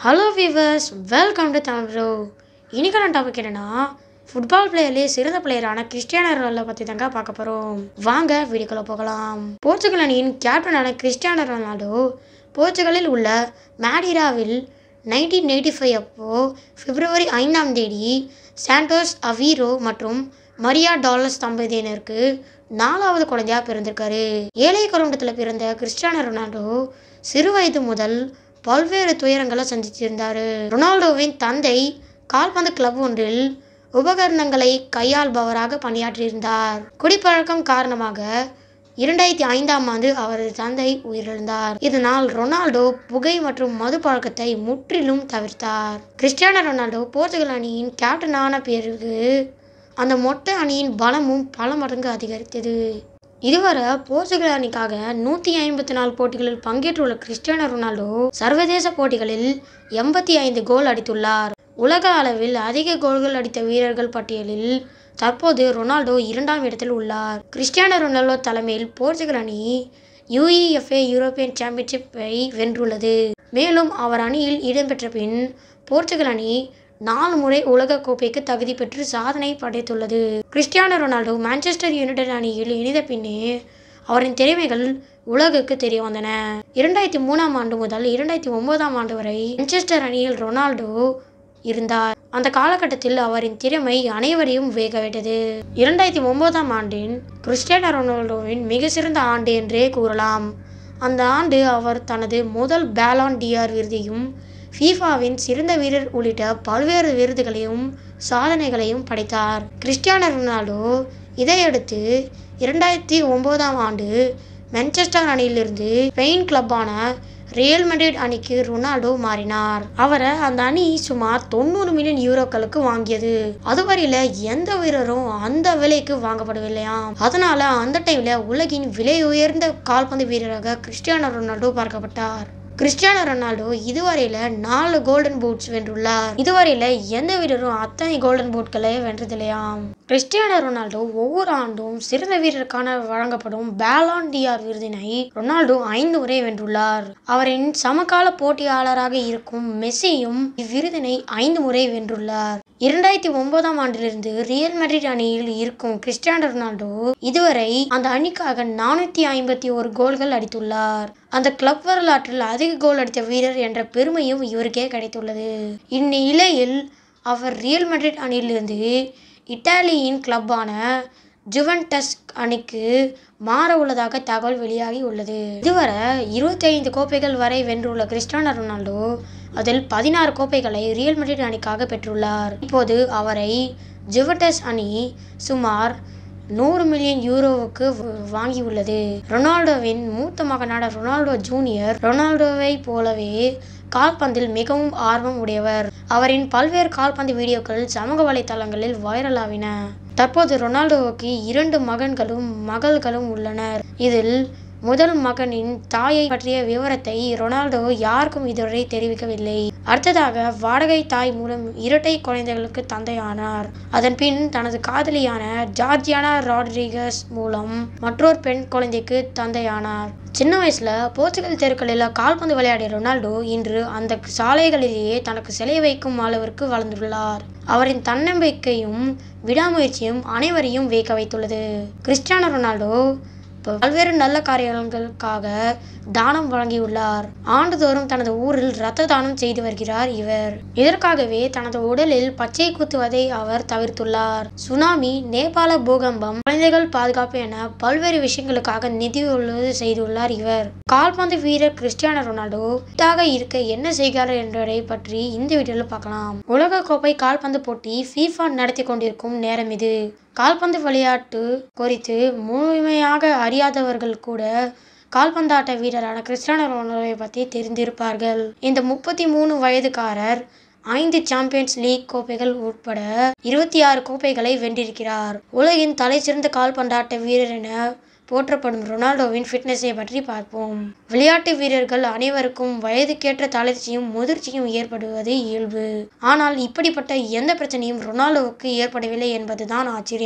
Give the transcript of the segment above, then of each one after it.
hello viewers welcome to Tamil bro இன்னைக்கான topic என்னன்னா football பிளேயர்லேயே சிறந்த பிளேயரான கிறிஸ்டியானோ ரொனால்டோ பற்றி தாங்க பார்க்க போகிறோம் வாங்க வீடியோக்குள்ள போகலாம் போர்ச்சுகல் அணியின் கேப்டனான கிறிஸ்டியானோ ரொனால்டோ போர்ச்சுகலில் உள்ள மேடிராவில் நைன்டீன் எயிட்டி ஃபைவ் அப்போ பிப்ரவரி ஐந்தாம் தேதி சாண்டோஸ் அவீரோ மற்றும் மரியா டாலர்ஸ் தம்பதியினருக்கு நாலாவது குழந்தையா பிறந்திருக்காரு ஏழை குடும்பத்தில் பிறந்த கிறிஸ்டியானோ ரொனால்டோ சிறு வயது முதல் பல்வேறு துயரங்களை சந்தித்திருந்தார் ரொனால்டோவின் தந்தை கால்பந்து கிளப் ஒன்றில் உபகரணங்களை கையாள்பவராக பணியாற்றியிருந்தார் குடிப்பழக்கம் காரணமாக இரண்டாயிரத்தி ஐந்தாம் ஆண்டு அவரது தந்தை உயிரிழந்தார் இதனால் ரொனால்டோ புகை மற்றும் மது பழக்கத்தை முற்றிலும் தவிர்த்தார் கிறிஸ்டியானோ ரொனால்டோ போர்ச்சுகல் அணியின் கேப்டனான பிறகு அந்த மொட்டை அணியின் பலமும் பல மடங்கு அதிகரித்தது இதுவரை போர்ச்சுகல் அணிக்காக நூற்றி ஐம்பத்தி நாலு போட்டிகளில் பங்கேற்றுள்ள கிறிஸ்டியானோ ரொனால்டோ சர்வதேச போட்டிகளில் எண்பத்தி ஐந்து கோல் அடித்துள்ளார் உலக அளவில் அதிக கோல்கள் அடித்த வீரர்கள் பட்டியலில் தற்போது ரொனால்டோ இரண்டாம் இடத்தில் உள்ளார் கிறிஸ்டியானோ ரொனால்டோ தலைமையில் போர்ச்சுகல் அணி யுஇஎஃப்ஏ யூரோப்பியன் சாம்பியன்ஷிப்பை வென்றுள்ளது மேலும் அவர் அணியில் இடம்பெற்ற பின் போர்ச்சுகல் அணி நாலு முறை உலக கோப்பைக்கு தகுதி பெற்று சாதனை படைத்துள்ளது கிறிஸ்டியானோ ரொனால்டோ மான்செஸ்டர் யுனைடெட் அணியில் இணைந்த பின்னே அவரின் திறமைகள் உலகுக்கு தெரிய வந்தன இரண்டாயிரத்தி மூணாம் ஆண்டு முதல் இரண்டாயிரத்தி ஒன்பதாம் ஆண்டு வரை மான்செஸ்டர் அணியில் ரொனால்டோ இருந்தார் அந்த காலகட்டத்தில் அவரின் திறமை அனைவரையும் வேகவிட்டது இரண்டாயிரத்தி ஒன்பதாம் ஆண்டின் கிறிஸ்டியானோ ரொனால்டோவின் மிக சிறந்த ஆண்டு என்றே கூறலாம் அந்த ஆண்டு அவர் தனது முதல் பேலான் டிஆர் விருதையும் ஃபீஃபாவின் சிறந்த வீரர் உள்ளிட்ட பல்வேறு விருதுகளையும் சாதனைகளையும் படைத்தார் கிறிஸ்டியானோ ரொனால்டோ இதையடுத்து இரண்டாயிரத்தி ஒம்போதாம் ஆண்டு மான்செஸ்டர் அணியிலிருந்து ஸ்பெயின் கிளப்பான ரியல் மெட்ரிட் அணிக்கு ரொனால்டோ மாறினார் அவரை அந்த அணி சுமார் தொண்ணூறு மில்லியன் யூரோக்களுக்கு வாங்கியது அதுவரையில எந்த வீரரும் அந்த விலைக்கு வாங்கப்படவில்லையாம் அதனால அந்த டைம்ல உலகின் விலை உயர்ந்த கால்பந்து வீரராக கிறிஸ்டியானோ ரொனால்டோ பார்க்கப்பட்டார் கிறிஸ்டியானோ ரொனால்டோ இதுவரையில நாலு கோல்டன் பூட்ஸ் வென்றுள்ளார் இதுவரையில எந்த வீரரும் அத்தனை கோல்டன் பூட்களை வென்றதில்லையாம் கிறிஸ்டியானோ ரொனால்டோ ஒவ்வொரு ஆண்டும் சிறந்த வீரருக்கான வழங்கப்படும் பேலான் டிஆர் விருதினை ரொனால்டோ ஐந்து முறை வென்றுள்ளார் அவரின் சமகால போட்டியாளராக இருக்கும் மெஸ்ஸியும் இவ்விருதினை ஐந்து முறை வென்றுள்ளார் இரண்டாயிரத்தி ஒன்பதாம் ஆண்டிலிருந்து ரியல் மெட்ரிட் அணியில் இருக்கும் கிறிஸ்டியானோ ரொனால்டோ இதுவரை அந்த அணிக்காக நானூத்தி ஐம்பத்தி ஒரு கோல்கள் அடித்துள்ளார் அந்த கிளப் வரலாற்றில் அதிக கோல் அடித்த வீரர் என்ற பெருமையும் இவருக்கே கிடைத்துள்ளது இந்நிலையில் அவர் ரியல் மெட்ரிட் அணியிலிருந்து இத்தாலியின் கிளப்பான ஜுவன்டஸ் அணிக்கு மாற உள்ளதாக தகவல் வெளியாகி உள்ளது இதுவரை இருபத்தி ஐந்து கோப்பைகள் வரை வென்றுள்ள கிறிஸ்டியானோ ரொனால்டோ அதில் பதினாறு கோப்பைகளை ரியல் மெட்ரிட் அணிக்காக பெற்றுள்ளார் இப்போது அவரை ஜுவன்டஸ் அணி சுமார் நூறு மில்லியன் யூரோவுக்கு வாங்கியுள்ளது ரொனால்டோவின் மூத்த மகனான ரொனால்டோ ஜூனியர் ரொனால்டோவை போலவே கால்பந்தில் மிகவும் ஆர்வம் உடையவர் அவரின் பல்வேறு கால்பந்து வீடியோக்கள் சமூக வலைதளங்களில் வைரலாவின தற்போது ரொனால்டோவுக்கு இரண்டு மகன்களும் மகள்களும் உள்ளனர் இதில் முதல் மகனின் தாயை பற்றிய விவரத்தை ரொனால்டோ யாருக்கும் இதுவரை தெரிவிக்கவில்லை அடுத்ததாக வாடகை தாய் மூலம் இரட்டை குழந்தைகளுக்கு தந்தையானார் அதன் பின் தனது காதலியான ஜார்ஜியானா ராட்ரிகஸ் மூலம் மற்றொரு பெண் குழந்தைக்கு தந்தையானார் சின்ன வயசுல போர்ச்சுகல் தெருக்களில் கால்பந்து விளையாடிய ரொனால்டோ இன்று அந்த சாலைகளிலேயே தனக்கு சிலை வைக்கும் அளவிற்கு வளர்ந்துள்ளார் அவரின் தன்னம்பிக்கையும் விடாமுயற்சியும் அனைவரையும் வியக்க வைத்துள்ளது கிறிஸ்டியானோ ரொனால்டோ பல்வேறு நல்ல காரியங்களுக்காக தானம் வழங்கியுள்ளார் ஆண்டுதோறும் தனது ஊரில் இரத்த தானம் செய்து வருகிறார் இவர் இதற்காகவே தனது உடலில் பச்சை குத்துவதை அவர் தவிர்த்துள்ளார் சுனாமி நேபாள பூகம்பம் குழந்தைகள் பாதுகாப்பு என பல்வேறு விஷயங்களுக்காக நிதியுள்ளது செய்துள்ளார் இவர் கால்பந்து வீரர் கிறிஸ்டியானோ ரொனால்டோ இதாக இருக்க என்ன செய்கிறார் என்பதை பற்றி இந்த வீடியோவில் பார்க்கலாம் உலக கோப்பை கால்பந்து போட்டி ஃபீஃபா நடத்தி கொண்டிருக்கும் நேரம் இது கால்பந்து விளையாட்டு குறித்து முழுமையாக அறியாதவர்கள் கூட கால்பந்தாட்ட வீரரான கிறிஸ்டியானோ ரொனால்டோவை பற்றி தெரிந்திருப்பார்கள் இந்த முப்பத்தி மூணு வயதுக்காரர் ஐந்து சாம்பியன்ஸ் லீக் கோப்பைகள் உட்பட இருபத்தி ஆறு கோப்பைகளை வென்றிருக்கிறார் உலகின் தலை சிறந்த கால்பந்தாட்ட வீரர் என போற்றப்படும் ரொனால்டோவின் ஃபிட்னஸை பற்றி பார்ப்போம் விளையாட்டு வீரர்கள் அனைவருக்கும் வயதுக்கேற்ற தளர்ச்சியும் முதிர்ச்சியும் ஏற்படுவது இயல்பு ஆனால் இப்படிப்பட்ட எந்த பிரச்சனையும் ரொனால்டோவுக்கு ஏற்படவில்லை என்பதுதான் ஆச்சரியம்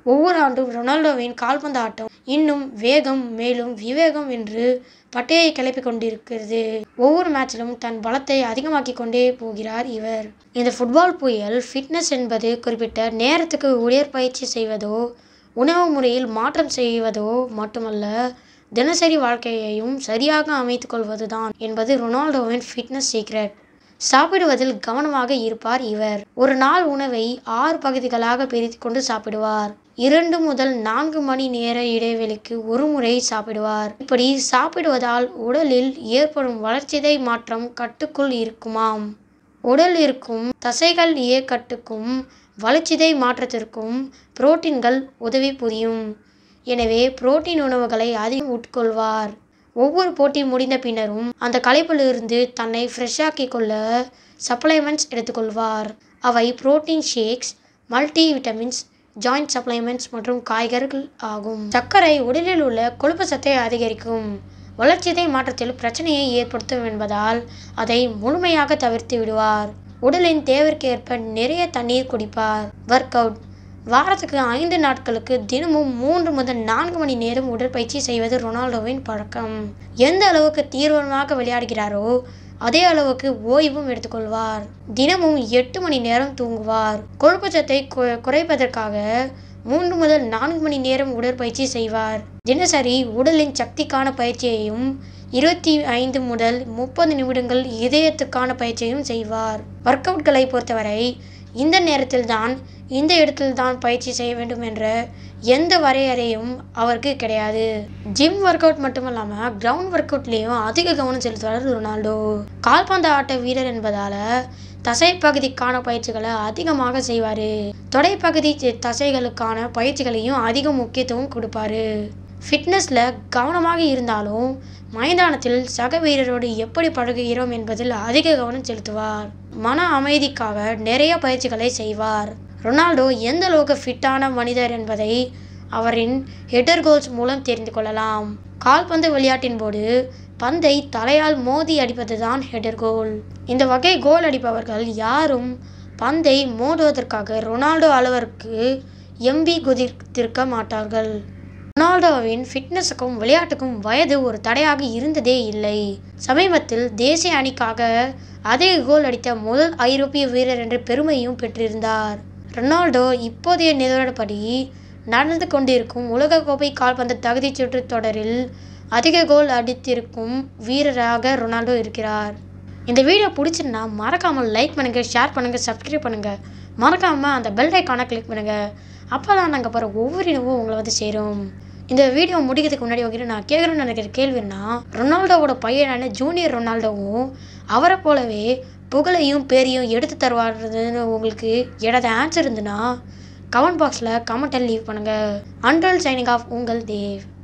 ஒவ்வொரு ஆண்டும் ரொனால்டோவின் கால்பந்து ஆட்டம் இன்னும் வேகம் மேலும் விவேகம் என்று பட்டையை கிளப்பி கொண்டிருக்கிறது ஒவ்வொரு மேட்சிலும் தன் பலத்தை அதிகமாக்கி கொண்டே போகிறார் இவர் இந்த ஃபுட்பால் புயல் ஃபிட்னஸ் என்பது குறிப்பிட்ட நேரத்துக்கு உடற்பயிற்சி செய்வதோ உணவு முறையில் மாற்றம் செய்வதோ மட்டுமல்ல தினசரி வாழ்க்கையையும் சரியாக அமைத்துக் கொள்வதுதான் என்பது ரொனால்டோவின் ஃபிட்னஸ் சீக்ரெட் சாப்பிடுவதில் கவனமாக இருப்பார் இவர் ஒரு நாள் உணவை ஆறு பகுதிகளாக பிரித்து கொண்டு சாப்பிடுவார் இரண்டு முதல் நான்கு மணி நேர இடைவெளிக்கு ஒரு முறை சாப்பிடுவார் இப்படி சாப்பிடுவதால் உடலில் ஏற்படும் வளர்ச்சிதை மாற்றம் கட்டுக்குள் இருக்குமாம் உடல் இருக்கும் தசைகள் இயக்கட்டுக்கும் வளர்ச்சிதை மாற்றத்திற்கும் புரோட்டீன்கள் உதவி புரியும் எனவே புரோட்டீன் உணவுகளை அதிகம் உட்கொள்வார் ஒவ்வொரு போட்டி முடிந்த பின்னரும் அந்த களைப்பிலிருந்து தன்னை ஃப்ரெஷ்ஷாக்கிக் கொள்ள சப்ளைமெண்ட்ஸ் எடுத்துக்கொள்வார் அவை protein shakes multivitamins joint supplements மற்றும் காய்கறிகள் ஆகும் சர்க்கரை உடலில் உள்ள கொழுப்பு சத்தை அதிகரிக்கும் வளர்ச்சிதை மாற்றத்தில் பிரச்சனையை ஏற்படுத்தும் என்பதால் அதை முழுமையாக தவிர்த்து விடுவார் உடலின் தேவைக்கேற்ப நிறைய தண்ணீர் குடிப்பார் ஒர்க் அவுட் வாரத்துக்கு ஐந்து நாட்களுக்கு தினமும் மூன்று முதல் நான்கு மணி நேரம் உடற்பயிற்சி செய்வது ரொனால்டோவின் பழக்கம் எந்த அளவுக்கு தீவிரமாக விளையாடுகிறாரோ அதே அளவுக்கு ஓய்வும் எடுத்துக்கொள்வார் தினமும் எட்டு மணி நேரம் தூங்குவார் கொழுப்புச்சத்தை கு- குறைப்பதற்காக மூன்று முதல் நான்கு மணி நேரம் உடற்பயிற்சி செய்வார் தினசரி உடலின் சக்திக்கான பயிற்சியையும் இருபத்தி ஐந்து முதல் முப்பது நிமிடங்கள் இதயத்துக்கான பயிற்சியையும் செய்வார் ஒர்க் அவுட்களை பொறுத்தவரை இந்த நேரத்தில்தான் இந்த இடத்தில்தான் பயிற்சி செய்ய வேண்டும் என்ற எந்த வரையறையும் அவருக்கு கிடையாது ஜிம் ஒர்க் அவுட் மட்டும் இல்லாமல் கிரவுண்ட் ஒர்க் அவுட்லேயும் அதிக கவனம் செலுத்துவார் ரொனால்டோ கால்பந்து ஆட்ட வீரர் என்பதால தசை பகுதிக்கான பயிற்சிகளை அதிகமாக செய்வார் தொடைப்பகுதி தி- தசைகளுக்கான பயிற்சிகளையும் அதிக முக்கியத்துவம் கொடுப்பாரு ஃபிட்னஸில் கவனமாக இருந்தாலும் மைதானத்தில் சக வீரரோடு எப்படி பழகுகிறோம் என்பதில் அதிக கவனம் செலுத்துவார் மன அமைதிக்காக நிறைய பயிற்சிகளை செய்வார் ரொனால்டோ எந்த அளவுக்கு ஃபிட்டான மனிதர் என்பதை அவரின் ஹெட்டர் கோல்ஸ் மூலம் தெரிந்து கொள்ளலாம் கால்பந்து விளையாட்டின் போது பந்தை தலையால் மோதி அடிப்பதுதான் ஹெடர் கோல் இந்த வகை கோல் அடிப்பவர்கள் யாரும் பந்தை மோதுவதற்காக ரொனால்டோ அளவிற்கு எம்பி குதித்திருக்க மாட்டார்கள் ரொனால்டோவின் ஃபிட்னஸுக்கும் விளையாட்டுக்கும் வயது ஒரு தடையாக இருந்ததே இல்லை சமீபத்தில் தேசிய அணிக்காக அதிக கோல் அடித்த முதல் ஐரோப்பிய வீரர் என்ற பெருமையும் பெற்றிருந்தார் ரொனால்டோ இப்போதைய நிலவரப்படி நடந்து கொண்டிருக்கும் உலகக்கோப்பை கால்பந்து தகுதிச் சுற்று தொடரில் அதிக கோல் அடித்திருக்கும் வீரராக ரொனால்டோ இருக்கிறார் இந்த வீடியோ பிடிச்சிருந்தா மறக்காமல் லைக் பண்ணுங்கள் ஷேர் பண்ணுங்கள் சப்ஸ்கிரைப் பண்ணுங்கள் மறக்காமல் அந்த பெல் ஐக்கானை கிளிக் பண்ணுங்கள் அப்போ தான் நாங்கள் போகிற ஒவ்வொரு இனவும் உங்களை வந்து சேரும் இந்த வீடியோ முடிக்கிறதுக்கு முன்னாடி உங்ககிட்ட நான் கேட்குறேன்னு நினைக்கிற கேள்வின்னா ரொனால்டோவோட பையனான ஜூனியர் ரொனால்டோவும் அவரை போலவே புகழையும் பேரையும் எடுத்து தருவாருன்னு உங்களுக்கு ஏதாவது ஆன்சர் இருந்துன்னா கமெண்ட் பாக்ஸில் கமெண்ட்டை லீவ் பண்ணுங்கள் அண்டல் சைனிங் ஆஃப் உங்கள் தேவ்